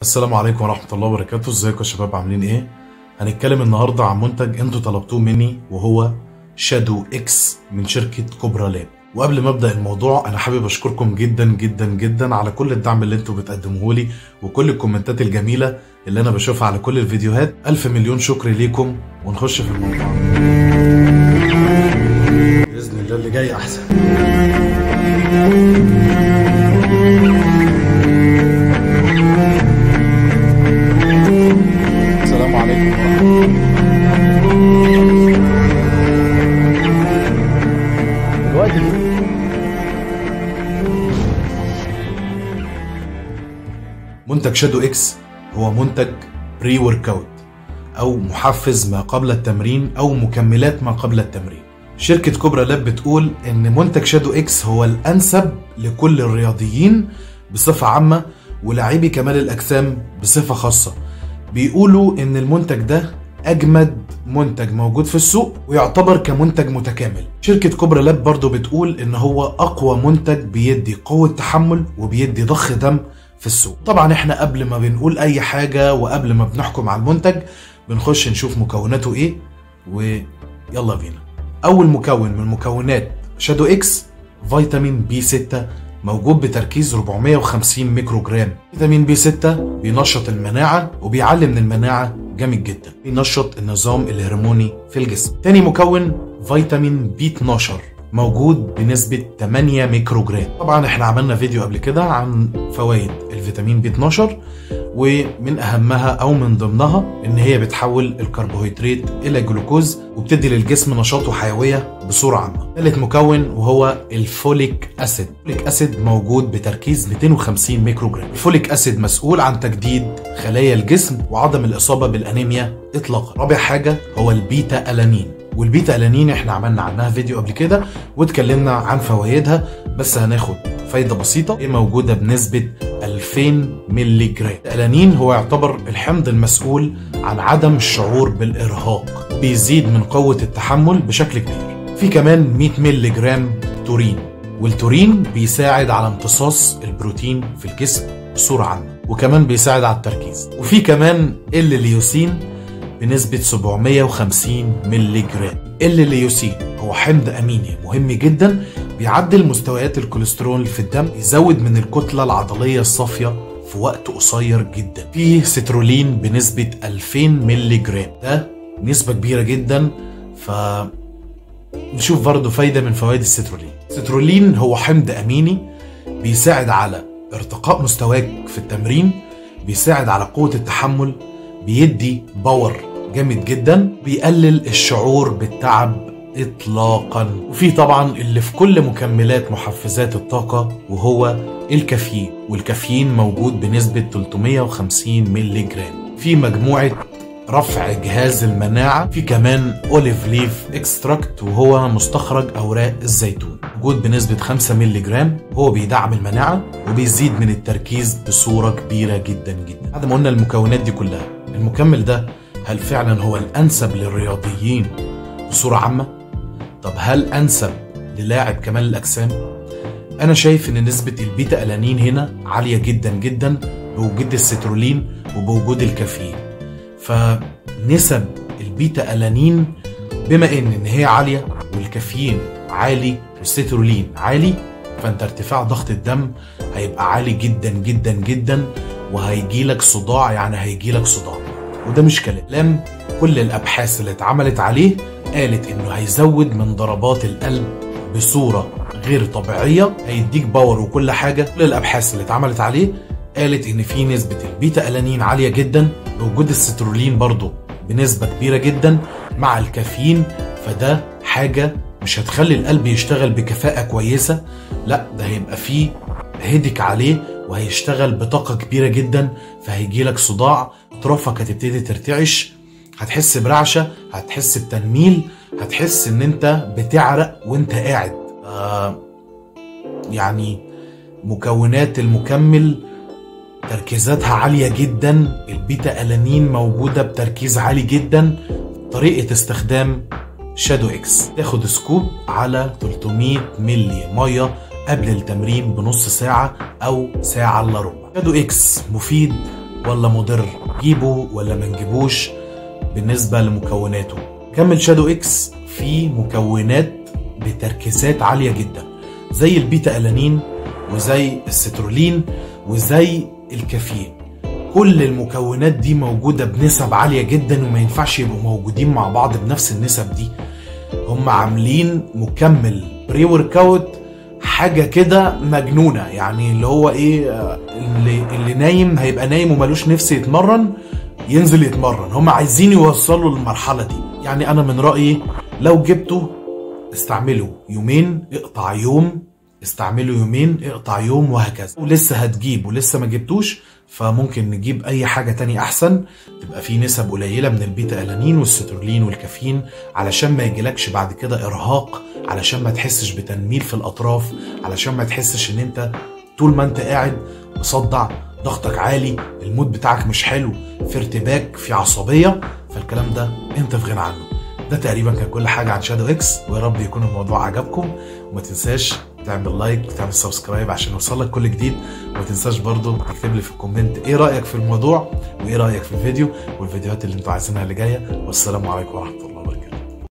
السلام عليكم ورحمة الله وبركاته ازيكم يا شباب عاملين ايه هنتكلم النهاردة عن منتج انتوا طلبتوه مني وهو شادو اكس من شركة كوبرا لاب وقبل ما ابدا الموضوع انا حابب اشكركم جدا جدا جدا على كل الدعم اللي انتوا بتقدموه لي وكل الكومنتات الجميلة اللي انا بشوفها على كل الفيديوهات الف مليون شكر ليكم ونخش في الموضوع باذن الله اللي جاي احسن السلام عليكم ورحمة الله دلوقتي منتج شادو اكس هو منتج بري ورك اوت او محفز ما قبل التمرين او مكملات ما قبل التمرين شركة كوبرا لاب بتقول ان منتج شادو اكس هو الانسب لكل الرياضيين بصفة عامة ولاعبي كمال الاجسام بصفة خاصة بيقولوا ان المنتج ده اجمد منتج موجود في السوق ويعتبر كمنتج متكامل شركة كوبرا لاب برضو بتقول ان هو اقوى منتج بيدي قوة تحمل وبيدي ضخ دم في السوق طبعا احنا قبل ما بنقول اي حاجة وقبل ما بنحكم على المنتج بنخش نشوف مكوناته ايه ويلا بينا اول مكون من مكونات شادو اكس فيتامين بي 6 موجود بتركيز 450 ميكرو جرام فيتامين بي 6 بينشط المناعة وبيعلي من المناعة جامد جدا بينشط النظام الهرموني في الجسم تاني مكون فيتامين بي 12 موجود بنسبة 8 ميكرو جرام طبعا احنا عملنا فيديو قبل كده عن فوائد الفيتامين بي 12 ومن اهمها او من ضمنها ان هي بتحول الكربوهيدرات الى جلوكوز وبتدي للجسم نشاط وحيويه بصوره عامه. ثالث مكون وهو الفوليك اسيد. الفوليك اسيد موجود بتركيز 250 ميكرو جرام. الفوليك اسيد مسؤول عن تجديد خلايا الجسم وعدم الاصابه بالانيميا اطلاقا. رابع حاجه هو البيتا الانين. والبيتا الانين احنا عملنا عنها فيديو قبل كده واتكلمنا عن فوائدها بس هناخد فايده بسيطه هي موجوده بنسبه 2000 مللي جرام الانين هو يعتبر الحمض المسؤول عن عدم الشعور بالارهاق بيزيد من قوه التحمل بشكل كبير في كمان 100 مللي جرام تورين والتورين بيساعد على امتصاص البروتين في الجسم بصوره عامه وكمان بيساعد على التركيز وفي كمان الليوسين بنسبة 750 مللي جرام الليوسين هو حمض أميني مهم جدا بيعدل مستويات الكوليسترول في الدم يزود من الكتلة العضلية الصافية في وقت قصير جدا فيه سترولين بنسبة 2000 مللي جرام ده نسبة كبيرة جدا ف نشوف برضه فايدة من فوائد السترولين السترولين هو حمض أميني بيساعد على ارتقاء مستواك في التمرين بيساعد على قوة التحمل بيدي باور جامد جدا بيقلل الشعور بالتعب اطلاقا وفي طبعا اللي في كل مكملات محفزات الطاقة وهو الكافيين والكافيين موجود بنسبة 350 مللي جرام في مجموعة رفع جهاز المناعة في كمان اوليف ليف اكستراكت وهو مستخرج اوراق الزيتون موجود بنسبة 5 مللي جرام هو بيدعم المناعة وبيزيد من التركيز بصورة كبيرة جدا جدا بعد ما قلنا المكونات دي كلها المكمل ده هل فعلا هو الانسب للرياضيين بصورة عامة؟ طب هل انسب للاعب كمال الاجسام؟ انا شايف ان نسبة البيتا الانين هنا عالية جدا جدا بوجود السترولين وبوجود الكافيين فنسب البيتا الانين بما ان ان هي عالية والكافيين عالي والسترولين عالي فانت ارتفاع ضغط الدم هيبقى عالي جدا جدا جدا وهيجيلك صداع يعني هيجيلك صداع وده مش كلام كل الابحاث اللي اتعملت عليه قالت انه هيزود من ضربات القلب بصوره غير طبيعيه هيديك باور وكل حاجه كل الابحاث اللي اتعملت عليه قالت ان في نسبه البيتا الانين عاليه جدا بوجود السترولين برضه بنسبه كبيره جدا مع الكافيين فده حاجه مش هتخلي القلب يشتغل بكفاءه كويسه لا ده هيبقى فيه هيدك عليه وهيشتغل بطاقة كبيرة جدا فهيجيلك صداع أطرافك هتبتدي ترتعش هتحس برعشة هتحس بتنميل هتحس ان انت بتعرق وانت قاعد آه يعني مكونات المكمل تركيزاتها عالية جدا البيتا ألانين موجودة بتركيز عالي جدا طريقة استخدام شادو اكس تاخد سكوب على 300 ملي ميه قبل التمرين بنص ساعة أو ساعة إلا ربع شادو إكس مفيد ولا مضر جيبه ولا ما نجيبوش بالنسبه لمكوناته كمل شادو اكس فيه مكونات بتركيزات عاليه جدا زي البيتا الانين وزي السترولين وزي الكافيين كل المكونات دي موجودة بنسب عالية جدا وما ينفعش يبقوا موجودين مع بعض بنفس النسب دي هم عاملين مكمل بري ورك اوت حاجة كده مجنونة يعني اللي هو ايه آه، اللي, اللي نايم هيبقى نايم ومالوش نفس يتمرن ينزل يتمرن هم عايزين يوصلوا للمرحلة دي يعني انا من رأيي لو جبته استعمله يومين اقطع يوم استعمله يومين اقطع يوم وهكذا ولسه هتجيب ولسه ما جبتوش فممكن نجيب اي حاجة تانية احسن تبقى فيه نسب قليلة من البيتا الانين والسترولين والكافيين علشان ما يجيلكش بعد كده ارهاق علشان ما تحسش بتنميل في الاطراف علشان ما تحسش ان انت طول ما انت قاعد مصدع ضغطك عالي المود بتاعك مش حلو في ارتباك في عصبية فالكلام ده انت في غنى عنه ده تقريبا كان كل حاجة عن شادو اكس ويا رب يكون الموضوع عجبكم وما تنساش تعمل لايك وتعمل سبسكرايب عشان يوصلك كل جديد وما تنساش برضو تكتب لي في الكومنت ايه رأيك في الموضوع وايه رأيك في الفيديو والفيديوهات اللي انتوا عايزينها اللي جاية والسلام عليكم ورحمة الله